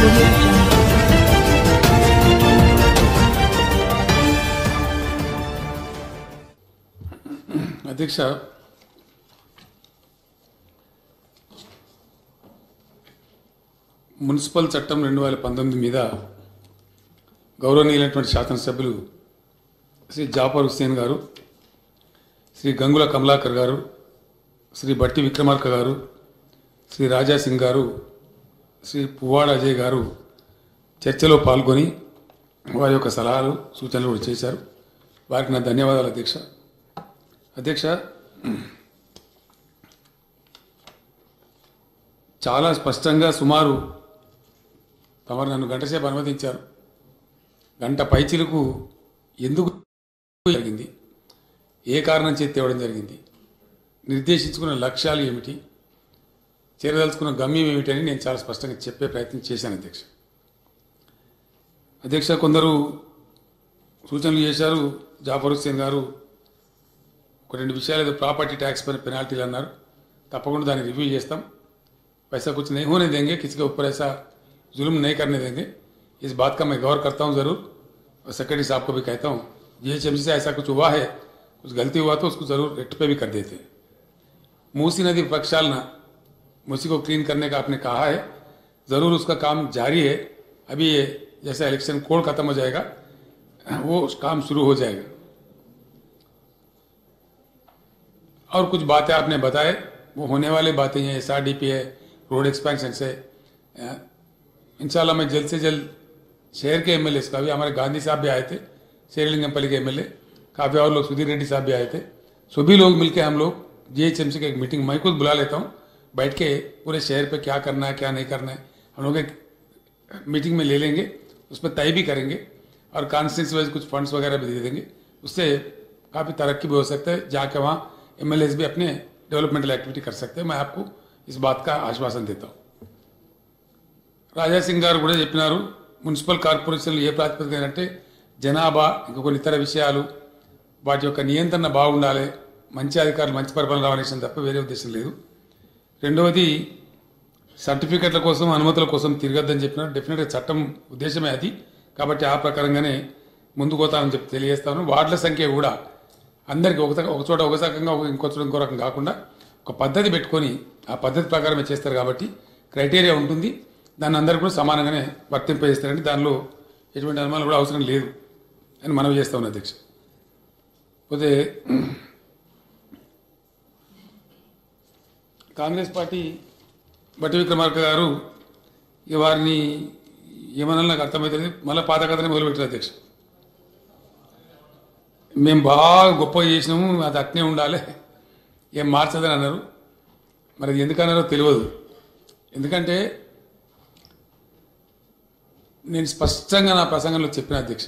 audio jungle. అధ్యక్ష municipal చట్టం రెండు వేల పంతొమ్మిది మీద గౌరవనీయులైనటువంటి శాసనసభ్యులు శ్రీ జాఫర్ హుస్సేన్ గారు శ్రీ గంగుల కమలాకర్ గారు శ్రీ బట్టి విక్రమార్క గారు శ్రీ రాజా సింగ్ గారు శ్రీ పువ్వాడ అజయ్ గారు చర్చలో పాల్గొని వారి యొక్క సలహాలు సూచనలు కూడా చేశారు వారికి నా ధన్యవాదాలు అధ్యక్ష అధ్యక్ష చాలా స్పష్టంగా సుమారు తమరు నన్ను గంటసేపు అనుమతించారు గంట పైచిలకు ఎందుకు జరిగింది ఏ కారణం చేతి తేవడం జరిగింది నిర్దేశించుకున్న లక్ష్యాలు ఏమిటి చేరదలుచుకున్న గమ్యం ఏమిటి అని నేను చాలా స్పష్టంగా చెప్పే ప్రయత్నం చేశాను అధ్యక్ష అధ్యక్ష కొందరు సూచనలు చేశారు జాఫర్ హుస్సేన్ గారు ఒక రెండు విషయాలు ఏదో ప్రాపర్టీ ట్యాక్స్ పైన పెనాల్టీలు అన్నారు తప్పకుండా దాన్ని రివ్యూ చేస్తాం पैसा कुछ नहीं होने देंगे किसी के ऊपर ऐसा जुल्म नहीं करने देंगे इस बात का मैं गौर करता हूँ ज़रूर और सेक्रेटरी साहब को भी कहता हूँ जीएचएमसी से ऐसा कुछ हुआ है कुछ गलती हुआ तो उसको ज़रूर रेक्टिफाई भी कर देते हैं मूसी नदी प्रक्षालना मूसी को क्लीन करने का आपने कहा है ज़रूर उसका काम जारी है अभी ये जैसे इलेक्शन कोड खत्म हो जाएगा वो काम शुरू हो जाएगा और कुछ बातें आपने बताए वो होने वाली बातें हैं एस है रोड एक्सपेंशन से इंशाल्लाह मैं जल्द से जल्द शहर के एमएलए का भी हमारे गांधी साहब भी आए थे शेरलिंगमपल्ली के एमएलए काफ़ी और लोग सुधीर रेड्डी साहब भी आए थे सभी लोग मिलकर हम लोग जीएचएमसी की एक मीटिंग मैं खुद बुला लेता हूँ बैठ के पूरे शहर पे क्या करना है क्या नहीं करना है हम लोग एक मीटिंग में ले लेंगे उस पर तय भी करेंगे और कॉन्स्टिट्यूंसी वाइज कुछ फंड्स वगैरह भी दे देंगे उससे काफ़ी तरक्की भी हो सकता है जाके वहाँ एम भी अपने डेवलपमेंटल एक्टिविटी कर सकते हैं मैं आपको इस बात का आश्वासन देता हूँ రాజా సింగ్ గారు కూడా చెప్పినారు మున్సిపల్ కార్పొరేషన్లు ఏ ప్రాతిపదిక అంటే జనాభా ఇంకా కొన్ని ఇతర విషయాలు వాటి యొక్క నియంత్రణ బాగుండాలి మంచి అధికారులు మంచి పరిపాలన రావాల్సిన తప్ప వేరే ఉద్దేశం లేదు రెండవది సర్టిఫికెట్ల కోసం అనుమతుల కోసం తిరగద్దని చెప్పినారు డెఫినెట్గా చట్టం ఉద్దేశమే అది కాబట్టి ఆ ప్రకారంగానే ముందుకు పోతామని చెప్పి తెలియజేస్తాను వార్డుల సంఖ్య కూడా అందరికీ ఒక ఒక చోట ఒక రకంగా ఒక ఇంకో చోట ఇంకో రకం కాకుండా ఒక పద్ధతి పెట్టుకొని ఆ పద్ధతి ప్రకారమే చేస్తారు కాబట్టి క్రైటీరియా ఉంటుంది దాన్ని అందరికీ కూడా సమానంగానే వర్తింపజేస్తారండి దానిలో ఎటువంటి అనుమానం కూడా అవసరం లేదు అని మనవి చేస్తా ఉన్నా అధ్యక్ష పోతే కాంగ్రెస్ పార్టీ బట్టి విక్రమార్క గారు ఇక వారిని ఏమన్నా నాకు అర్థమవుతుంది మళ్ళీ పాత కథనే మొదలుపెట్టారు అధ్యక్ష మేము బాగా గొప్పగా చేసినాము అది అట్నే ఉండాలి ఏం మార్చదని అన్నారు మరి అది ఎందుకు అన్నారో తెలియదు ఎందుకంటే నేను స్పష్టంగా నా ప్రసంగంలో చెప్పిన అధ్యక్ష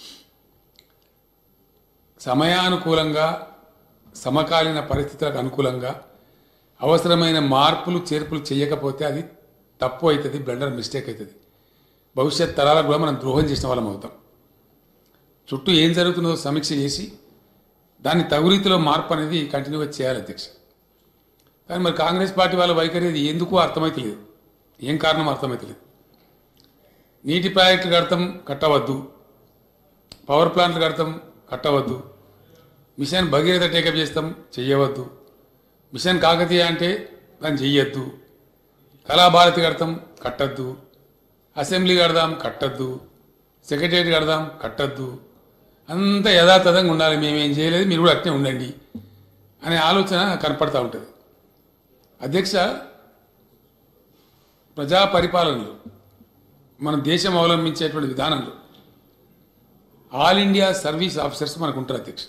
సమయానుకూలంగా సమకాలీన పరిస్థితులకు అనుకూలంగా అవసరమైన మార్పులు చేర్పులు చేయకపోతే అది తప్పు అవుతుంది బ్లండర్ మిస్టేక్ అవుతుంది భవిష్యత్ తరాలకు కూడా మనం ద్రోహం చేసిన వాళ్ళం అవుతాం చుట్టూ ఏం జరుగుతుందో సమీక్ష చేసి దాన్ని తగు రీతిలో మార్పు అనేది కంటిన్యూగా చేయాలి అధ్యక్ష కానీ మరి కాంగ్రెస్ పార్టీ వాళ్ళ వైఖరి అది ఎందుకు అర్థమైతలేదు ఏం కారణం అర్థమైతలేదు నీటి ప్రాజెక్టులు కడతాం కట్టవద్దు పవర్ ప్లాంట్లు కడతాం కట్టవద్దు మిషన్ భగీరథ టేకప్ చేస్తాం చెయ్యవద్దు మిషన్ కాకతీయ అంటే దాన్ని చెయ్యొద్దు కళాభారతి కడతాం కట్టద్దు అసెంబ్లీ కడదాం కట్టద్దు సెక్రటరియట్ కడదాం కట్టద్దు అంత యథాతథంగా ఉండాలి మేమేం చేయలేదు మీరు కూడా అట్నే ఉండండి అనే ఆలోచన కనపడతా ఉంటుంది అధ్యక్ష ప్రజా పరిపాలనలో మన దేశం అవలంబించేటువంటి విధానంలో ఆల్ ఇండియా సర్వీస్ ఆఫీసర్స్ మనకు ఉంటారు అధ్యక్ష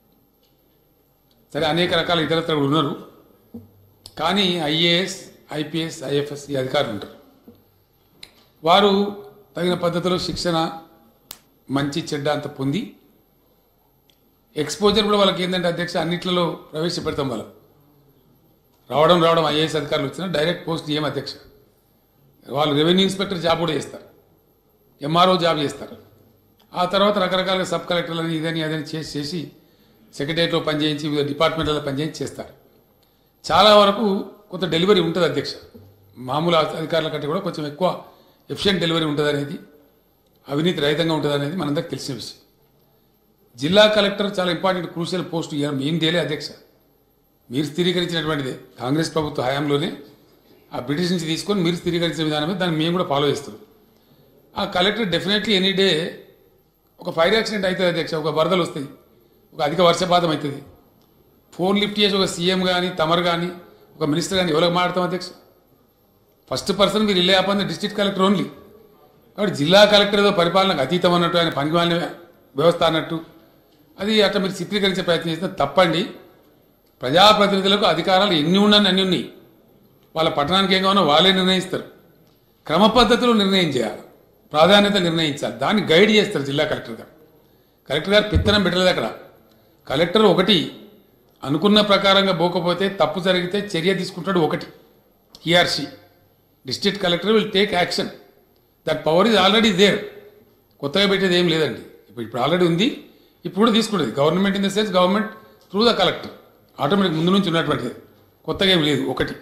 సరే అనేక రకాల ఇతరత్ర కూడా ఉన్నారు కానీ ఐఏఎస్ ఐపీఎస్ ఐఎఫ్ఎస్ ఈ అధికారులు ఉంటారు వారు తగిన పద్ధతిలో శిక్షణ మంచి చెడ్డ అంత పొంది ఎక్స్పోజర్ కూడా వాళ్ళకి ఏంటంటే అధ్యక్ష అన్నిట్లలో ప్రవేశపెడతాం వాళ్ళం రావడం రావడం ఐఏఎస్ అధికారులు వచ్చినా డైరెక్ట్ పోస్ట్ ఏం అధ్యక్ష వాళ్ళు రెవెన్యూ ఇన్స్పెక్టర్ జాబ్ కూడా చేస్తారు ఎంఆర్ఓ జాబ్ చేస్తారు ఆ తర్వాత రకరకాల సబ్ కలెక్టర్లని ఇదని అదని చేసి చేసి సెక్రటరియట్లో పనిచేయించి వివిధ డిపార్ట్మెంట్లలో పనిచేయించి చేస్తారు చాలా వరకు కొంత డెలివరీ ఉంటుంది అధ్యక్ష మామూలు అధికారుల కంటే కూడా కొంచెం ఎక్కువ ఎఫిషియెంట్ డెలివరీ ఉంటుంది అనేది అవినీతి రహితంగా ఉంటుంది అనేది మనందరికి తెలిసిన విషయం జిల్లా కలెక్టర్ చాలా ఇంపార్టెంట్ క్రూషియల్ పోస్ట్ ఇవ్వడం ఏం తేలే అధ్యక్ష మీరు స్థిరీకరించినటువంటిదే కాంగ్రెస్ ప్రభుత్వ హయాంలోనే ఆ బ్రిటిష్ నుంచి తీసుకొని మీరు స్థిరీకరించిన విధానమే దాన్ని మేము కూడా ఫాలో చేస్తాం ఆ కలెక్టర్ డెఫినెట్లీ ఎనీ డే ఒక ఫైర్ యాక్సిడెంట్ అవుతుంది అధ్యక్ష ఒక వరదలు వస్తాయి ఒక అధిక వర్షపాతం అవుతుంది ఫోన్ లిఫ్ట్ చేసి ఒక సీఎం కానీ తమరు కానీ ఒక మినిస్టర్ కానీ ఎవరికి మాట్లాడతాం అధ్యక్ష ఫస్ట్ పర్సన్ మీరు ఇల్లే ఆపంది డిస్ట్రిక్ట్ కలెక్టర్ ఓన్లీ కాబట్టి జిల్లా కలెక్టర్ ఏదో పరిపాలనకు అతీతం అన్నట్టు ఆయన పనికిమాలిన వ్యవస్థ అన్నట్టు అది అట్లా మీరు చిత్రీకరించే ప్రయత్నం చేస్తే తప్పండి ప్రజాప్రతినిధులకు అధికారాలు ఎన్ని ఉన్నాయని అన్ని ఉన్నాయి వాళ్ళ పట్టణానికి ఏం కావాలో వాళ్ళే నిర్ణయిస్తారు క్రమ పద్ధతిలో నిర్ణయం చేయాలి ప్రాధాన్యత నిర్ణయించాలి దాన్ని గైడ్ చేస్తారు జిల్లా కలెక్టర్ గారు కలెక్టర్ గారు పెత్తనం పెట్టలేదు అక్కడ కలెక్టర్ ఒకటి అనుకున్న ప్రకారంగా పోకపోతే తప్పు జరిగితే చర్య తీసుకుంటాడు ఒకటి HRC district collector will take action that power is already there కొత్తగా పెట్టేది ఏం లేదండి ఇప్పుడు ఇప్పుడు ఆల్రెడీ ఉంది ఇప్పుడు కూడా తీసుకుంటుంది government in the sense government through the collector automatic ముందు నుంచి ఉన్నటువంటిది కొత్తగా ఏం లేదు ఒకటి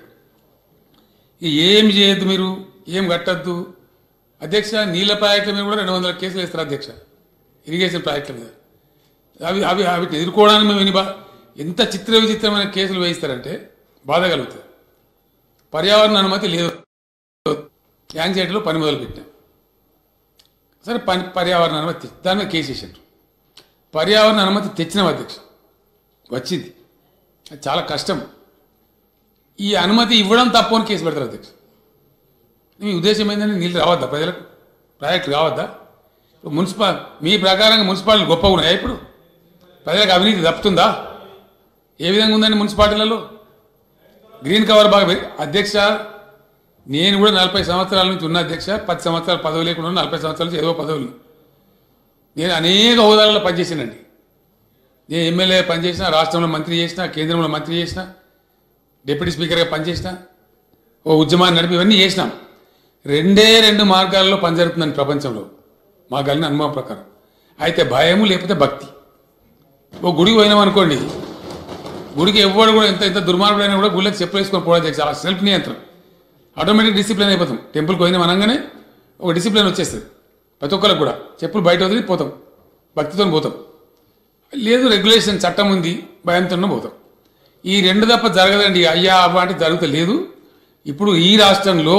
ఇక ఏం చేయొద్దు మీరు ఏం కట్టద్దు అధ్యక్ష నీళ్ళ ప్రాజెక్టుల మీద కూడా రెండు వందల కేసులు వేస్తారు అధ్యక్ష ఇరిగేషన్ ప్రాజెక్టుల మీద అవి అవి వాటిని ఎదుర్కోవడానికి మేము ఎన్ని బా ఎంత చిత్ర విచిత్రమైన కేసులు వేయిస్తారంటే బాధ కలుగుతుంది పర్యావరణ అనుమతి లేదు యాంగ్జైటీలో పని మొదలు పెట్టాం సరే పని పర్యావరణ అనుమతి తెచ్చి- దాని మీద కేసు వేసారు పర్యావరణ అనుమతి తెచ్చిన అధ్యక్ష వచ్చింది అది చాలా కష్టం ఈ అనుమతి ఇవ్వడం తప్పు అని కేసు పెడతారు అధ్యక్ష మీ ఉద్దేశం ఏంటంటే నీళ్ళు రావద్దా ప్రజలకు ప్రాజెక్టులు కావద్దా ఇప్పుడు మున్సిపల్ మీ ప్రకారంగా మున్సిపాలిటీ గొప్పగా ఉన్నాయా ఇప్పుడు ప్రజలకు అవినీతి తప్పుతుందా ఏ విధంగా ఉందండి మున్సిపాలిటీలలో గ్రీన్ కవర్ బాగా పెరిగి- అధ్యక్ష నేను కూడా నలభై సంవత్సరాల నుంచి ఉన్న అధ్యక్ష పది సంవత్సరాలు పదవి లేకుండా ఉన్న నలభై సంవత్సరాల నుంచి ఏదో పదవులు నేను అనేక హోదాలలో పనిచేసానండి నేను ఎమ్మెల్యే పనిచేసిన రాష్ట్రంలో మంత్రి చేసిన కేంద్రంలో మంత్రి చేసిన డిప్యూటీ స్పీకర్గా పనిచేసిన ఓ ఉద్యమాన్ని నడిపి ఇవన్నీ చేసినాం రెండే రెండు మార్గాల్లో పనిజరుగుతుందని ప్రపంచంలో మా కలిగిన అనుభవం ప్రకారం అయితే భయము లేకపోతే భక్తి ఓ గుడికి పోయినాం అనుకోండి గుడికి ఎవ్వడు కూడా ఎంత ఎంత దుర్మార్గుడైనా కూడా గుళ్ళకి చెప్పులు వేసుకొని పోవడం చేసి ఆ సెల్ఫ్ నియంత్రణ ఆటోమేటిక్ డిసిప్లిన్ అయిపోతాం టెంపుల్కి పోయినాం అనగానే ఒక డిసిప్లిన్ వచ్చేస్తుంది ప్రతి ఒక్కరికి కూడా చెప్పులు బయట వదిలి పోతాం భక్తితో పోతాం లేదు రెగ్యులేషన్ చట్టం ఉంది భయంతో పోతాం ఈ రెండు తప్ప జరగదండి అయ్యా అవ్వ అంటే జరుగుతలేదు ఇప్పుడు ఈ రాష్ట్రంలో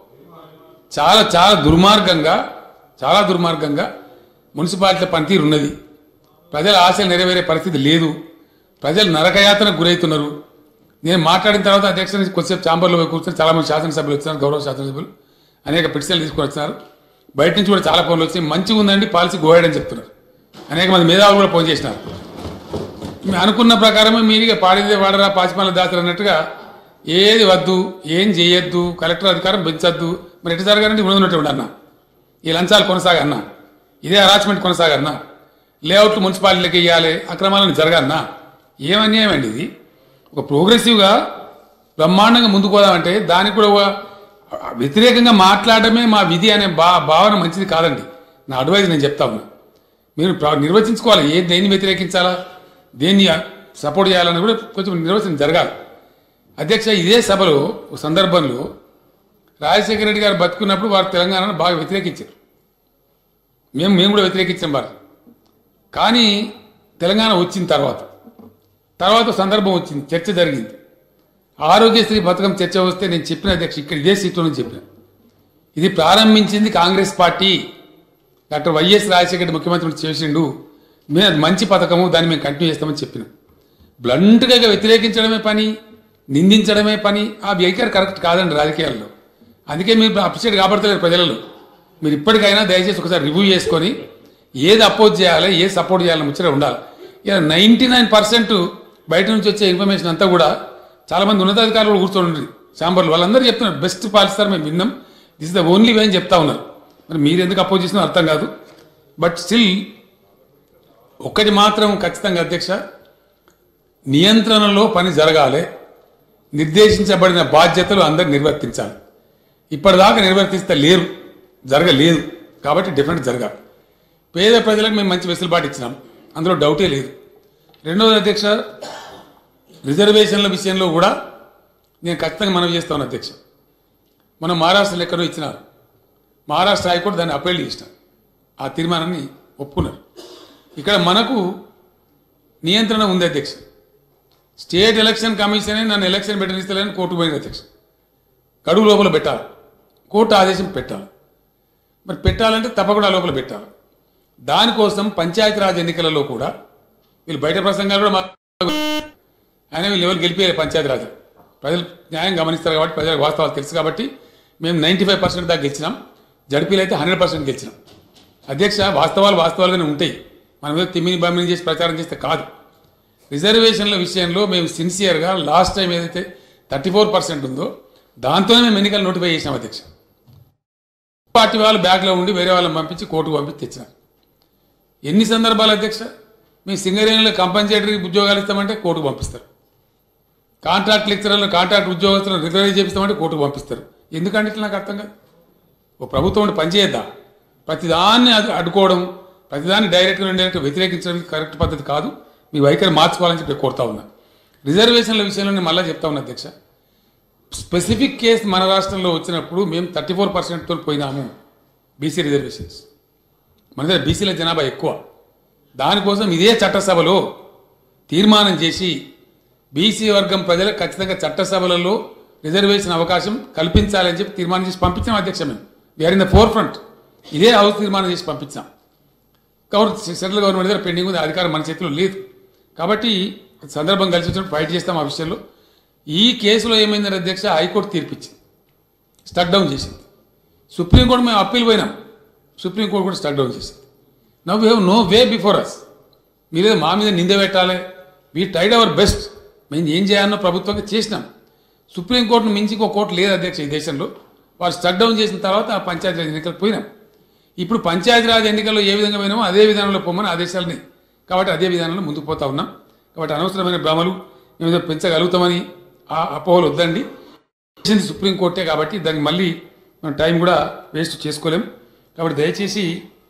చాలా చాలా దుర్మార్గంగా చాలా దుర్మార్గంగా మున్సిపాలిటీల పనితీరు ఉన్నది ప్రజల ఆశలు నెరవేరే పరిస్థితి లేదు ప్రజలు నరకయాతనకు గురవుతున్నారు నేను మాట్లాడిన తర్వాత అధ్యక్ష నుంచి కొద్దిసేపు ఛాంబర్లో పోయి కూర్చొని చాలా మంది శాసనసభ్యులు వచ్చినారు గౌరవ శాసనసభ్యులు అనేక పిటిషన్లు తీసుకొని వచ్చినారు బయట నుంచి కూడా చాలా ఫోన్లు వచ్చి మంచిగా ఉందండి పాలసీ గోయడని చెప్తున్నారు అనేక మంది మేధావులు కూడా ఫోన్ చేసినారు మీ అనుకున్న ప్రకారమే మీరు ఇక పాడిందే వాడరా పాచిపాల దాతలు అన్నట్టుగా ఏది వద్దు ఏం చేయొద్దు కలెక్టర్ అధికారం పెంచొద్దు మరి ఎటు జరగాలంటే ఇప్పుడు ఉన్నట్టు అన్న ఈ లంచాలు కొనసాగన్నా ఇదే హరాచ్మెంట్ కొనసాగన్నా లేఅవుట్లు మున్సిపాలిటీలకు ఇవ్వాలి అక్రమాలను జరగన్నా ఏం అన్యాయం అండి ఇది ఒక ప్రోగ్రెసివ్గా బ్రహ్మాండంగా ముందుకు పోదామంటే దానికి కూడా ఒక వ్యతిరేకంగా మాట్లాడమే మా విధి అనే భా భావన మంచిది కాదండి నా అడ్వైజ్ నేను చెప్తా ఉన్నా మీరు ప్ర- నిర్వచించుకోవాలి ఏ దేన్ని వ్యతిరేకించాలా దేన్ని సపోర్ట్ చేయాలని కూడా కొంచెం నిర్వచనం జరగాలి అధ్యక్ష ఇదే సభలో ఒక సందర్భంలో రాజశేఖర రెడ్డి గారు బతుకున్నప్పుడు వారు తెలంగాణను బాగా వ్యతిరేకించారు మేము మేము కూడా వ్యతిరేకించాం వారు కానీ తెలంగాణ వచ్చిన తర్వాత తర్వాత సందర్భం వచ్చింది చర్చ జరిగింది ఆరోగ్యశ్రీ పథకం చర్చ వస్తే నేను చెప్పిన అధ్యక్ష ఇక్కడ ఇదే సీట్లో నుంచి చెప్పిన ఇది ప్రారంభించింది Congress party doctor YS Rajasekhara Reddy ముఖ్యమంత్రి చేసిండు మేము అది మంచి పథకము దాన్ని మేము కంటిన్యూ చేస్తామని చెప్పిన బ్లంట్గా ఇక వ్యతిరేకించడమే పని నిందించడమే పని ఆ వైఖరి కరెక్ట్ కాదండి రాజకీయాల్లో అందుకే మీరు అప్రిషియేట్ కాబడతలేరు ప్రజలలో మీరు ఇప్పటికైనా దయచేసి ఒకసారి రివ్యూ చేసుకొని ఏది అపోజ్ చేయాలి ఏది సపోర్ట్ చేయాలని ముచ్చట ఉండాలి ఇలా నైంటీ నైన్ పర్సెంట్ బయట నుంచి వచ్చే ఇన్ఫర్మేషన్ అంతా కూడా చాలా మంది ఉన్నతాధికారులు కూడా కూర్చొని ఉండ్రి ఛాంబర్లు వాళ్ళందరూ చెప్తున్నారు బెస్ట్ పాలిస్తారు మేము విన్నాం this is the only way అని చెప్తా ఉన్నారు మరి మీరు ఎందుకు అపోజ్ చేసినా అర్థం కాదు బట్ స్టిల్ ఒక్కటి మాత్రం ఖచ్చితంగా అధ్యక్ష నియంత్రణలో పని జరగాలి నిర్దేశించబడిన బాధ్యతలు అందరు నిర్వర్తించాలి ఇప్పటిదాకా నిర్వర్తిస్తే లేరు జరగలేదు కాబట్టి డెఫినెట్ జరగాలి పేద ప్రజలకు మేము మంచి వెసులుబాటు ఇచ్చినాం అందులో డౌటే లేదు రెండవది అధ్యక్ష రిజర్వేషన్ల విషయంలో కూడా నేను ఖచ్చితంగా మనం చేస్తాను అధ్యక్ష మనం మహారాష్ట్రలో ఎక్కడో ఇచ్చినారు మహారాష్ట్ర హైకోర్టు దాన్ని అప్పీల్ చేసినారు ఆ తీర్మానాన్ని ఒప్పుకున్నారు ఇక్కడ మనకు నియంత్రణ ఉంది అధ్యక్ష స్టేట్ ఎలక్షన్ కమిషనే నన్ను ఎలక్షన్ పెట్టనిస్తలేని కోర్టు పోయిన అధ్యక్ష గడువు లోపల పెట్టాలి కోర్టు ఆదేశం పెట్టాలి మరి పెట్టాలంటే తప్పకుండా లోపల పెట్టాలి దానికోసం పంచాయతీరాజ్ ఎన్నికలలో కూడా వీళ్ళు బయట ప్రసంగాలు కూడా మా ఆయన వీళ్ళు ఎవరు గెలిపేయాలి పంచాయతీరాజ్ ప్రజలు న్యాయం గమనిస్తారు కాబట్టి ప్రజలకు వాస్తవాలు తెలుసు కాబట్టి మేము నైంటీ ఫైవ్ పర్సెంట్ దాకా గెలిచినాం జడ్పీలు అయితే హండ్రెడ్ పర్సెంట్ గెలిచినాం అధ్యక్ష వాస్తవాలు వాస్తవాలుగానే ఉంటాయి మనం ఏదో తిమ్మిని బమ్మిని చేసి ప్రచారం చేస్తే కాదు రిజర్వేషన్ల విషయంలో మేము సిన్సియర్గా లాస్ట్ టైం ఏదైతే థర్టీ ఫోర్ పర్సెంట్ ఉందో దాంతోనే మేము ఎన్నికలు నోటిఫై చేసినాం అధ్యక్ష పార్టీ వాళ్ళు బ్యాగ్లో ఉండి వేరే వాళ్ళని పంపించి కోర్టుకు పంపించి తెచ్చినారు ఎన్ని సందర్భాలు అధ్యక్ష మీ సింగరేణిలో కంపల్సరీ ఉద్యోగాలు ఇస్తామంటే కోర్టుకు పంపిస్తారు కాంట్రాక్ట్ లెక్చరర్లు కాంట్రాక్ట్ ఉద్యోగస్తులను రిజర్వ్ చేపిస్తామంటే కోర్టుకు పంపిస్తారు ఎందుకంటే ఇట్లా నాకు అర్థం కాదు ఓ ప్రభుత్వం ఉండి పనిచేయద్దా ప్రతిదాన్ని అది అడ్డుకోవడం ప్రతిదాన్ని డైరెక్ట్గా ఇండైరెక్ట్ వ్యతిరేకించడం కరెక్ట్ పద్ధతి కాదు మీ వైఖరి మార్చుకోవాలని చెప్పి కోరుతా ఉన్నా రిజర్వేషన్ల విషయంలో నేను మళ్ళీ చెప్తా ఉన్నా అధ్యక్ష స్పెసిఫిక్ కేసు మన రాష్ట్రంలో వచ్చినప్పుడు మేము థర్టీ ఫోర్ పర్సెంట్తో పోయినాము బీసీ రిజర్వేషన్స్ మన దగ్గర బీసీల జనాభా ఎక్కువ దానికోసం ఇదే చట్టసభలో తీర్మానం చేసి బీసీ వర్గం ప్రజలకు ఖచ్చితంగా చట్టసభలలో రిజర్వేషన్ అవకాశం కల్పించాలని చెప్పి తీర్మానం చేసి పంపించాం అధ్యక్ష మేము we are in the forefront ఇదే హౌస్ తీర్మానం చేసి పంపించాం గవర్నమెంట్ సెంట్రల్ గవర్నమెంట్ దగ్గర పెండింగ్ ఉంది అధికారం మన చేతిలో లేదు కాబట్టి సందర్భం కలిసి వచ్చినప్పుడు ఫైట్ చేస్తాం ఆ విషయంలో ఈ కేసులో ఏమైందని అధ్యక్ష హైకోర్టు తీర్పిచ్చింది స్టక్ డౌన్ చేసింది సుప్రీంకోర్టు మేము అప్పీల్ పోయినాం సుప్రీంకోర్టు కూడా స్టక్ డౌన్ చేసింది now have no way before us మీరేదో మా మీద నింద పెట్టాలి వీ ట్రైడ్ అవర్ బెస్ట్ మేము ఏం చేయాలనో ప్రభుత్వంగా చేసినాం సుప్రీంకోర్టును మించి ఇంకో కోర్టు లేదు అధ్యక్ష ఈ దేశంలో వారు స్టక్ డౌన్ చేసిన తర్వాత ఆ పంచాయతీరాజ్ ఎన్నికలకు పోయినాం ఇప్పుడు పంచాయతీరాజ్ ఎన్నికల్లో ఏ విధంగా పోయినామో అదే విధానంలో పోమని ఆదేశాలని కాబట్టి అదే విధానంలో ముందుకు పోతా ఉన్నాం కాబట్టి అనవసరమైన భ్రమలు ఏదో పెంచగలుగుతామని ఆ అపోహలు వద్దండి చేసింది సుప్రీంకోర్టే కాబట్టి దానికి మళ్ళీ మనం టైం కూడా వేస్ట్ చేసుకోలేం కాబట్టి దయచేసి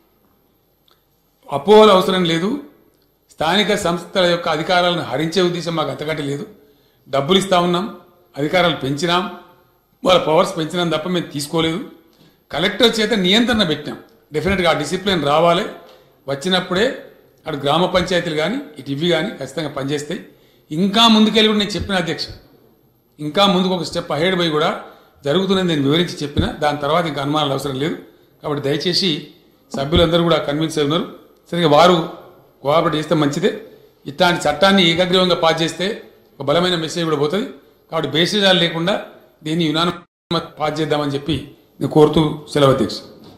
అపోహలు అవసరం లేదు స్థానిక సంస్థల యొక్క అధికారాలను హరించే ఉద్దేశం మాకు అంతకంటే లేదు డబ్బులు ఇస్తా ఉన్నాం అధికారాలు పెంచినాం వాళ్ళ పవర్స్ పెంచినాం తప్ప మేము తీసుకోలేదు కలెక్టర్ చేత నియంత్రణ పెట్టినాం డెఫినెట్గా ఆ డిసిప్లిన్ రావాలి వచ్చినప్పుడే అటు గ్రామ పంచాయతీలు కానీ ఇటు ఇవి కానీ ఖచ్చితంగా పనిచేస్తాయి ఇంకా ముందుకెళ్ళి కూడా నేను చెప్పిన అధ్యక్ష ఇంకా ముందుకు ఒక స్టెప్ అహెడ్ పోయి కూడా జరుగుతున్నది నేను వివరించి చెప్పిన దాని తర్వాత ఇంకా అనుమానాలు అవసరం లేదు కాబట్టి దయచేసి సభ్యులందరూ కూడా కన్విన్స్ అయి ఉన్నారు సరిగా వారు కోఆపరేట్ చేస్తే మంచిదే ఇట్లాంటి చట్టాన్ని ఏకగ్రీవంగా పాస్ చేస్తే ఒక బలమైన మెసేజ్ కూడా పోతుంది కాబట్టి బేసిజాలు లేకుండా దీన్ని యునాన పాస్ చేద్దామని చెప్పి నేను కోరుతూ సెలవు అధ్యక్ష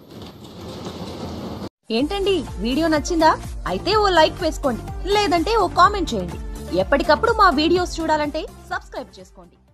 ఏంటండి వీడియో నచ్చిందా అయితే ఓ లైక్ వేసుకోండి లేదంటే ఓ కామెంట్ చేయండి ఎప్పటికప్పుడు మా వీడియోస్ చూడాలంటే సబ్స్క్రైబ్ చేసుకోండి